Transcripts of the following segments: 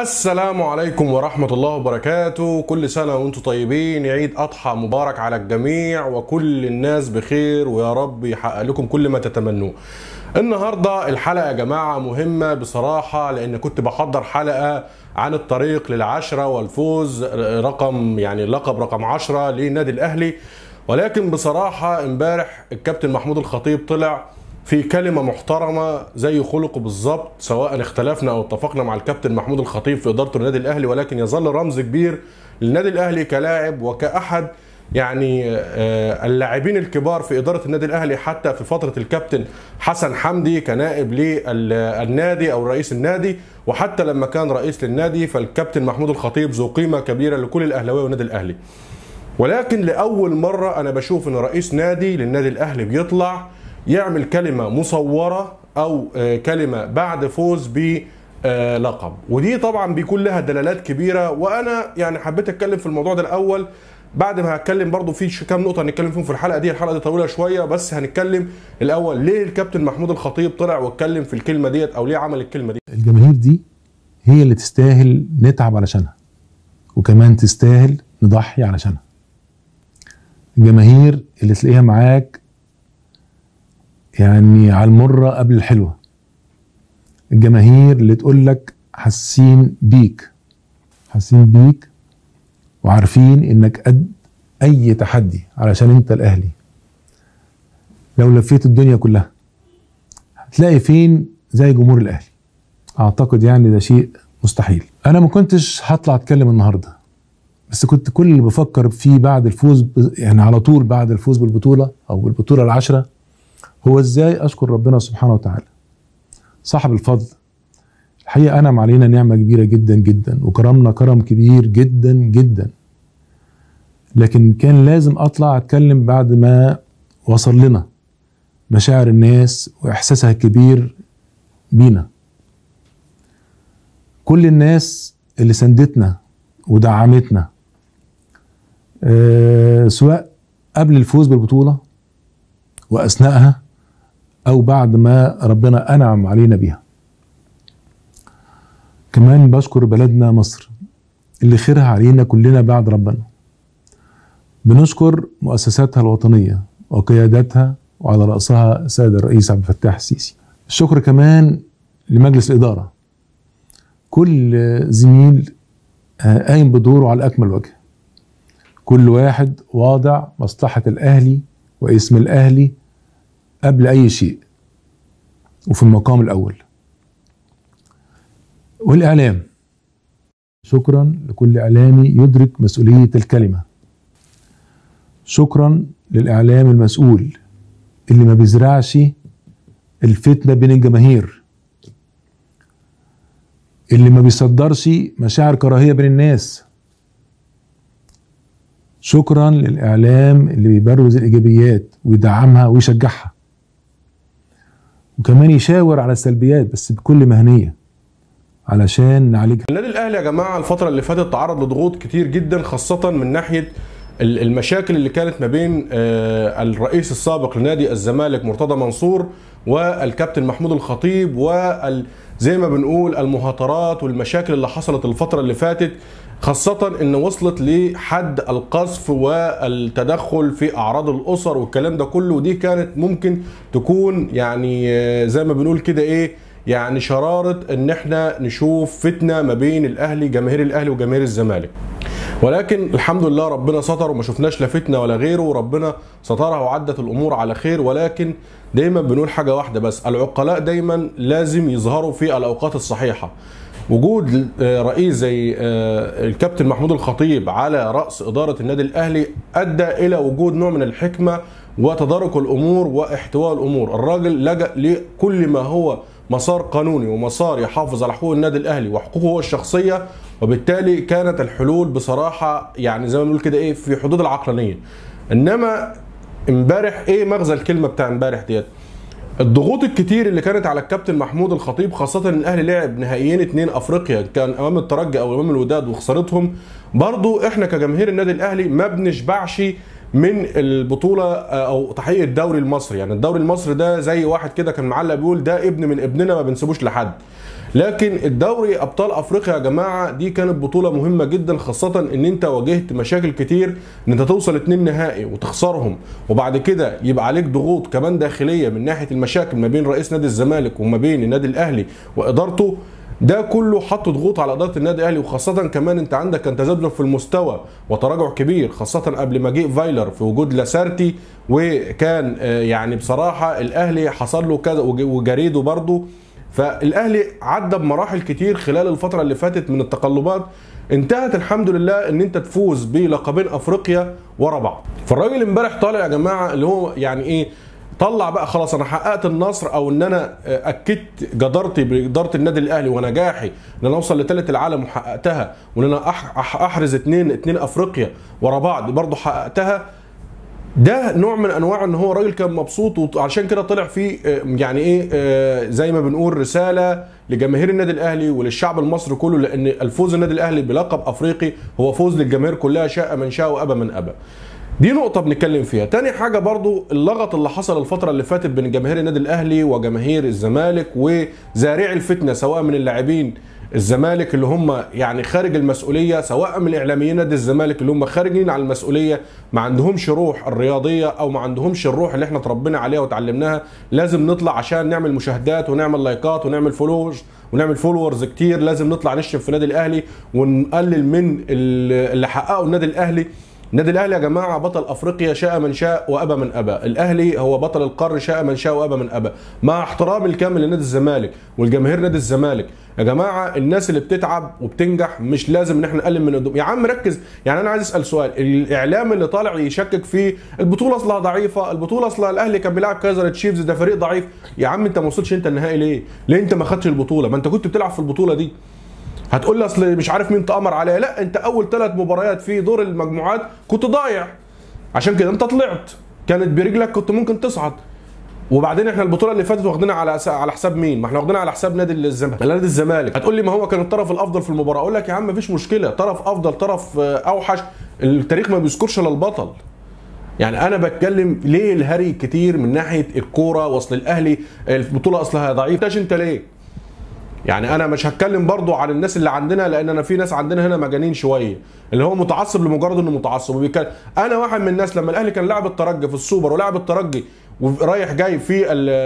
السلام عليكم ورحمة الله وبركاته كل سنة وانتم طيبين عيد أضحى مبارك على الجميع وكل الناس بخير ويا رب يحقق لكم كل ما تتمنوه النهاردة الحلقة يا جماعة مهمة بصراحة لأن كنت بحضر حلقة عن الطريق للعشرة والفوز رقم يعني لقب رقم عشرة للنادي الأهلي ولكن بصراحة امبارح الكابتن محمود الخطيب طلع في كلمة محترمة زي خلقه بالظبط سواء اختلفنا او اتفقنا مع الكابتن محمود الخطيب في ادارة النادي الاهلي ولكن يظل رمز كبير للنادي الاهلي كلاعب وكأحد يعني آه، اللاعبين الكبار في إدارة النادي الأهلي حتى في فترة الكابتن حسن حمدي كنائب للنادي أو رئيس النادي وحتى لما كان رئيس للنادي فالكابتن محمود الخطيب ذو قيمة كبيرة لكل الأهلاوية والنادي الأهلي ولكن لأول مرة أنا بشوف إن رئيس نادي للنادي الأهلي بيطلع يعمل كلمة مصورة أو آه، كلمة بعد فوز ب آه، لقب ودي طبعا بيكون لها دلالات كبيرة وأنا يعني حبيت أتكلم في الموضوع ده الأول بعد ما هتكلم برضو في ش- كام نقطة هنتكلم فيهم في الحلقة دي الحلقة دي طويلة شوية بس هنتكلم الأول ليه الكابتن محمود الخطيب طلع واتكلم في الكلمة ديت أو ليه عمل الكلمة دي الجماهير دي هي اللي تستاهل نتعب علشانها وكمان تستاهل نضحي علشانها الجماهير اللي تلاقيها معاك يعني على المرة قبل الحلوة الجماهير اللي تقول لك حاسين بيك حاسين بيك وعارفين انك قد اي تحدي علشان انت الاهلي لو لفيت الدنيا كلها هتلاقي فين زي جمهور الاهلي اعتقد يعني ده شيء مستحيل انا ما كنتش هطلع اتكلم النهارده بس كنت كل اللي بفكر فيه بعد الفوز ب... يعني على طول بعد الفوز بالبطوله او بالبطوله العشره هو ازاي اشكر ربنا سبحانه وتعالى صاحب الفضل الحقيقه انعم علينا نعمه كبيره جدا جدا وكرمنا كرم كبير جدا جدا لكن كان لازم اطلع اتكلم بعد ما وصل لنا مشاعر الناس واحساسها الكبير بينا كل الناس اللي سندتنا ودعمتنا آه، سواء قبل الفوز بالبطولة وأثناءها أو بعد ما ربنا أنعم علينا بيها كمان بشكر بلدنا مصر اللي خيرها علينا كلنا بعد ربنا بنشكر مؤسساتها الوطنية وقياداتها وعلى رأسها السيد الرئيس عبد الفتاح السيسي الشكر كمان لمجلس الإدارة كل زميل آه، قايم بدوره على أكمل وجه كل واحد واضع مصلحة الأهلي واسم الأهلي قبل أي شيء وفي المقام الأول والإعلام شكرا لكل إعلامي يدرك مسؤولية الكلمة شكرا للإعلام المسؤول اللي ما بيزرعش الفتنة بين الجماهير اللي ما بيصدرش مشاعر كراهيه بين الناس شكرا للاعلام اللي بيبرز الايجابيات ويدعمها ويشجعها وكمان يشاور على السلبيات بس بكل مهنيه علشان نعالجها النادي الاهلي يا جماعه الفتره اللي فاتت تعرض لضغوط كتير جدا خاصه من ناحيه ال- المشاكل اللي كانت ما بين آه، الرئيس السابق لنادي الزمالك مرتضى منصور والكابتن محمود الخطيب وال زي ما بنقول المهاترات والمشاكل اللي حصلت الفتره اللي فاتت خاصة ان وصلت لحد القذف والتدخل في اعراض الاسر والكلام ده كله ودي كانت ممكن تكون يعني آه، زي ما بنقول كده ايه يعني شرارة ان احنا نشوف فتنة ما بين الاهلي جماهير الاهلي وجماهير الزمالك ولكن الحمد لله ربنا ستر وما شفناش لا فتنه ولا غيره وربنا سترها وعدت الامور على خير ولكن دايما بنقول حاجه واحده بس العقلاء دايما لازم يظهروا في الاوقات الصحيحه وجود آه، رئيس زي آه، الكابتن محمود الخطيب على راس اداره النادي الاهلي ادى الى وجود نوع من الحكمه وتدارك الامور واحتواء الامور الراجل لجا لكل ما هو مسار قانوني ومسار يحافظ على حقوق النادي الاهلي وحقوقه هو الشخصيه وبالتالي كانت الحلول بصراحه يعني زي ما بنقول كده ايه في حدود العقلانيه انما امبارح ايه مغزى الكلمه بتاع امبارح ديت الضغوط الكتير اللي كانت على الكابتن محمود الخطيب خاصة ان الاهلي لعب نهائيين اتنين افريقيا كان امام الترجي او امام الوداد وخسارتهم برضو احنا كجماهير النادي الاهلي ما بنشبعش من البطولة او تحقيق الدوري المصري يعني الدوري المصري ده زي واحد كده كان معلق بيقول ده ابن من ابننا ما بنسيبوش لحد لكن الدوري ابطال افريقيا يا جماعه دي كانت بطوله مهمه جدا خاصه ان انت واجهت مشاكل كتير ان انت توصل اتنين نهائي وتخسرهم وبعد كده يبقى عليك ضغوط كمان داخليه من ناحيه المشاكل ما بين رئيس نادي الزمالك وما بين النادي الاهلي وادارته ده كله حط ضغوط على اداره النادي الاهلي وخاصه كمان انت عندك كان تذبذب في المستوى وتراجع كبير خاصه قبل ما جه فايلر في وجود لاسارتي وكان آه، يعني بصراحه الاهلي حصل له كذا وج- وجريده برضه فالاهلي عدى بمراحل كتير خلال الفتره اللي فاتت من التقلبات انتهت الحمد لله ان انت تفوز بلقبين افريقيا ورا بعض فالراجل امبارح طالع يا جماعه اللي هو يعني ايه طلع بقى خلاص انا حققت النصر او ان انا اكدت جدارتي باداره النادي الاهلي ونجاحي ان انا اوصل لثالث العالم وحققتها وان انا أح- أح- احرز اتنين اتنين افريقيا ورا بعض برضه حققتها ده نوع من انواع ان هو راجل كان مبسوط وعشان كده طلع فيه آه، يعني ايه آه، زي ما بنقول رساله لجماهير النادي الاهلي وللشعب المصري كله لان الفوز النادي الاهلي بلقب افريقي هو فوز للجماهير كلها شاء من شاء وابى من ابى دي نقطة بنتكلم فيها، تاني حاجة برضو اللغط اللي حصل الفترة اللي فاتت بين جماهير النادي الأهلي وجماهير الزمالك وزارعي الفتنة سواء من اللاعبين الزمالك اللي هم يعني خارج المسؤولية سواء من إعلاميين نادي الزمالك اللي هم خارجين عن المسؤولية ما عندهمش روح الرياضية أو ما عندهمش الروح اللي احنا اتربينا عليها وتعلمناها لازم نطلع عشان نعمل مشاهدات ونعمل لايكات ونعمل فولوز ونعمل فولورز كتير لازم نطلع نشتم في النادي الأهلي ونقلل من ال- اللي حققه النادي الأهلي النادي الاهلي يا جماعه بطل افريقيا شاء من شاء وابى من ابى الاهلي هو بطل القرن شاء من شاء وابى من ابى مع احترامي الكامل لنادي الزمالك والجماهير نادي الزمالك يا جماعه الناس اللي بتتعب وبتنجح مش لازم ان احنا نقلل من قدوم يا عم ركز يعني انا عايز اسال سؤال الاعلام اللي طالع يشكك في البطوله اصلها ضعيفه البطوله اصلها الاهلي كان بيلعب كايزر تشيفز ده فريق ضعيف يا عم انت ما وصلتش انت النهائي ليه ليه انت ما خدتش البطوله ما انت كنت بتلعب في البطوله دي هتقول لي اصل مش عارف مين تامر عليا لا انت اول ثلاث مباريات في دور المجموعات كنت ضايع عشان كده انت طلعت كانت برجلك كنت ممكن تصعد وبعدين احنا البطوله اللي فاتت واخدينها على س- على حساب مين؟ ما احنا واخدينها على حساب نادي الزمالك نادي الزمالك هتقول لي ما هو كان الطرف الافضل في المباراه اقول لك يا عم مفيش مشكله طرف افضل طرف آه، اوحش التاريخ ما بيذكرش الا البطل يعني انا بتكلم ليه الهري كتير من ناحيه الكوره واصل الاهلي البطوله اصلها ضعيف ده انت ليه؟ يعني انا مش هتكلم برضو عن الناس اللي عندنا لان انا في ناس عندنا هنا مجانين شويه اللي هو متعصب لمجرد انه متعصب وبيتكلم انا واحد من الناس لما الاهلي كان لاعب الترجي في السوبر ولاعب الترجي ورايح جاي في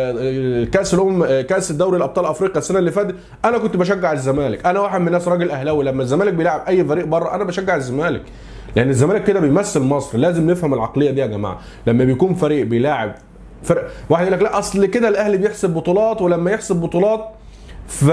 ال- كاس الام كاس الدوري الابطال افريقيا السنه اللي فاتت انا كنت بشجع الزمالك انا واحد من الناس راجل اهلاوي لما الزمالك بيلعب اي فريق بره انا بشجع الزمالك لان الزمالك كده بيمثل مصر لازم نفهم العقليه دي يا جماعه لما بيكون فريق بيلاعب فرق واحد يقول لك لا اصل كده الاهلي بيحسب بطولات ولما يحسب بطولات ف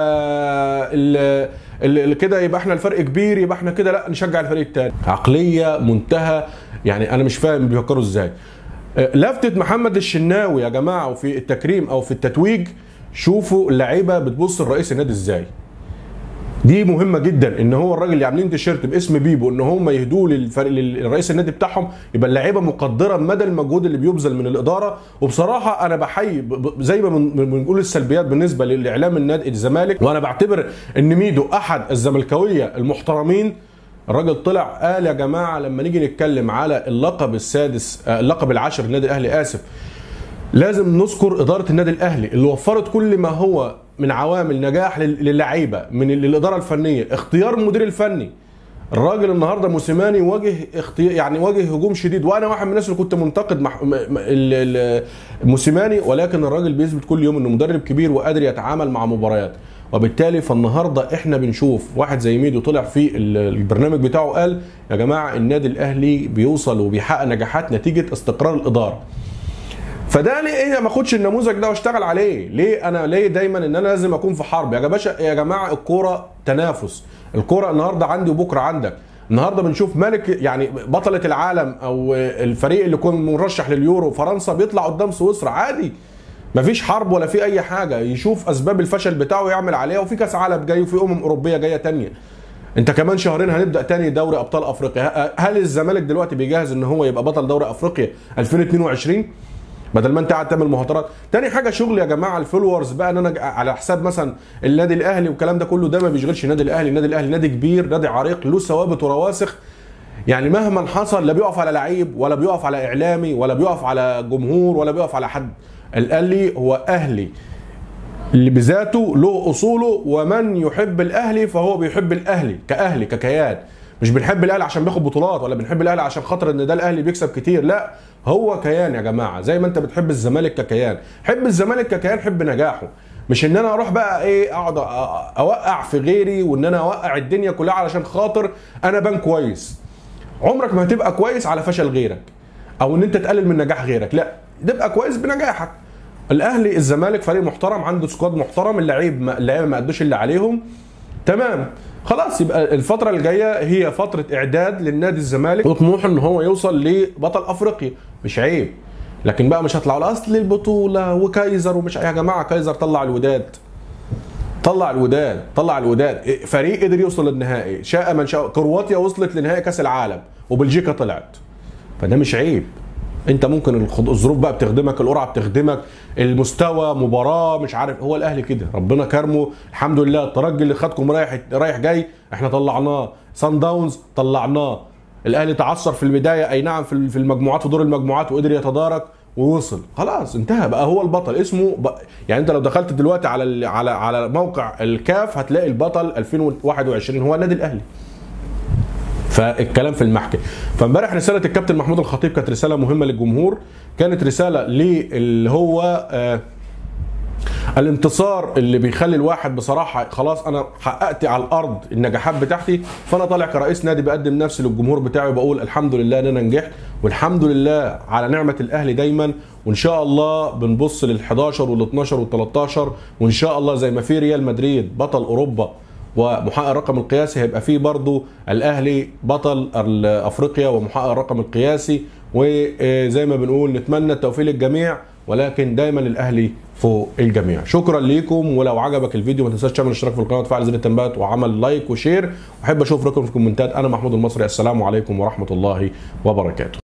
ال- ال- ال- كده يبقى احنا الفرق كبير يبقى احنا كده لا نشجع الفريق التاني عقليه منتهى يعني انا مش فاهم بيفكروا ازاي لفتة محمد الشناوي يا جماعه وفي التكريم او في التتويج شوفوا اللعيبه بتبص لرئيس النادي ازاي دي مهمه جدا ان هو الراجل اللي عاملين تيشيرت باسم بيبو ان هم يهدوه للفريق للرئيس النادي بتاعهم يبقى اللعيبه مقدره مدى المجهود اللي بيبذل من الاداره وبصراحه انا بحيي ب- ب- زي ما بن- بنقول السلبيات بالنسبه للاعلام النادي الزمالك وانا بعتبر ان ميدو احد الزملكاويه المحترمين الراجل طلع قال يا جماعه لما نيجي نتكلم على اللقب السادس آه، اللقب العاشر للنادي الاهلي اسف لازم نذكر اداره النادي الاهلي اللي وفرت كل ما هو من عوامل نجاح لل- للعيبه من ال- الاداره الفنيه اختيار المدير الفني الراجل النهارده موسيماني واجه اختيار يعني واجه هجوم شديد وانا واحد من الناس اللي كنت منتقد مح... م... م... ال... ال... موسيماني ولكن الراجل بيثبت كل يوم انه مدرب كبير وقادر يتعامل مع مباريات وبالتالي فالنهارده احنا بنشوف واحد زي ميدو طلع في ال- البرنامج بتاعه قال يا جماعه النادي الاهلي بيوصل وبيحقق نجاحات نتيجه استقرار الاداره فده ليه ايه ما اخدش النموذج ده واشتغل عليه ليه انا ليه دايما ان انا لازم اكون في حرب يا باشا يا جماعه الكوره تنافس الكوره النهارده عندي وبكره عندك النهارده بنشوف ملك يعني بطله العالم او الفريق اللي يكون مرشح لليورو فرنسا بيطلع قدام سويسرا عادي مفيش حرب ولا في اي حاجه يشوف اسباب الفشل بتاعه ويعمل عليها وفي كاس عالم جاي وفي امم اوروبيه جايه تانية انت كمان شهرين هنبدا تاني دوري ابطال افريقيا هل الزمالك دلوقتي بيجهز ان هو يبقى بطل دوري افريقيا 2022 بدل ما انت قاعد تعمل مهاترات تاني حاجه شغل يا جماعه الفولورز بقى ان انا على حساب مثلا النادي الاهلي والكلام ده كله ده ما بيشغلش النادي الاهلي النادي الاهلي نادي كبير نادي عريق له ثوابت ورواسخ يعني مهما حصل لا بيقف على لعيب ولا بيقف على اعلامي ولا بيقف على جمهور ولا بيقف على حد الاهلي هو اهلي اللي بذاته له اصوله ومن يحب الاهلي فهو بيحب الاهلي كاهلي ككيان مش بنحب الاهلي عشان بياخد بطولات ولا بنحب الاهلي عشان خاطر ان ده الاهلي بيكسب كتير لا هو كيان يا جماعه زي ما انت بتحب الزمالك ككيان حب الزمالك ككيان حب نجاحه مش ان انا اروح بقى ايه اقعد أ- أ- اوقع في غيري وان انا اوقع الدنيا كلها علشان خاطر انا بان كويس عمرك ما هتبقى كويس على فشل غيرك او ان انت تقلل من نجاح غيرك لا تبقى كويس بنجاحك الاهلي الزمالك فريق محترم عنده سكواد محترم اللعيب ما اللعيبه ما ادوش اللي عليهم تمام خلاص يبقى الفترة الجاية هي فترة إعداد للنادي الزمالك وطموحه إن هو يوصل لبطل أفريقيا مش عيب لكن بقى مش هطلعوا اصل البطولة وكايزر ومش يا جماعة كايزر طلع الوداد طلع الوداد طلع الوداد فريق قدر يوصل للنهائي شاء من شاء كرواتيا وصلت لنهائي كاس العالم وبلجيكا طلعت فده مش عيب انت ممكن الخض- الظروف بقى بتخدمك القرعه بتخدمك المستوى مباراه مش عارف هو الاهلي كده ربنا كرمه الحمد لله الترجي اللي خدكم رايح رايح جاي احنا طلعناه سان داونز طلعناه الاهلي تعثر في البدايه اي نعم في في المجموعات في دور المجموعات وقدر يتدارك ووصل خلاص انتهى بقى هو البطل اسمه ب... يعني انت لو دخلت دلوقتي على ال... على على موقع الكاف هتلاقي البطل 2021 هو النادي الاهلي فالكلام في المحكي فامبارح رساله الكابتن محمود الخطيب كانت رساله مهمه للجمهور كانت رساله اللي هو آه الانتصار اللي بيخلي الواحد بصراحه خلاص انا حققت على الارض النجاحات بتاعتي فانا طالع كرئيس نادي بقدم نفسي للجمهور بتاعي وبقول الحمد لله ان انا نجحت والحمد لله على نعمه الاهلي دايما وان شاء الله بنبص لل 11 وال 12 وال 13 وان شاء الله زي ما في ريال مدريد بطل اوروبا ومحقق الرقم القياسي هيبقى فيه برضو الاهلي بطل افريقيا ومحقق الرقم القياسي وزي ما بنقول نتمنى التوفيق للجميع ولكن دايما الاهلي فوق الجميع شكرا ليكم ولو عجبك الفيديو ما تنساش تعمل اشتراك في القناه وتفعل زر التنبيهات وعمل لايك وشير واحب اشوف رايكم في الكومنتات انا محمود المصري السلام عليكم ورحمه الله وبركاته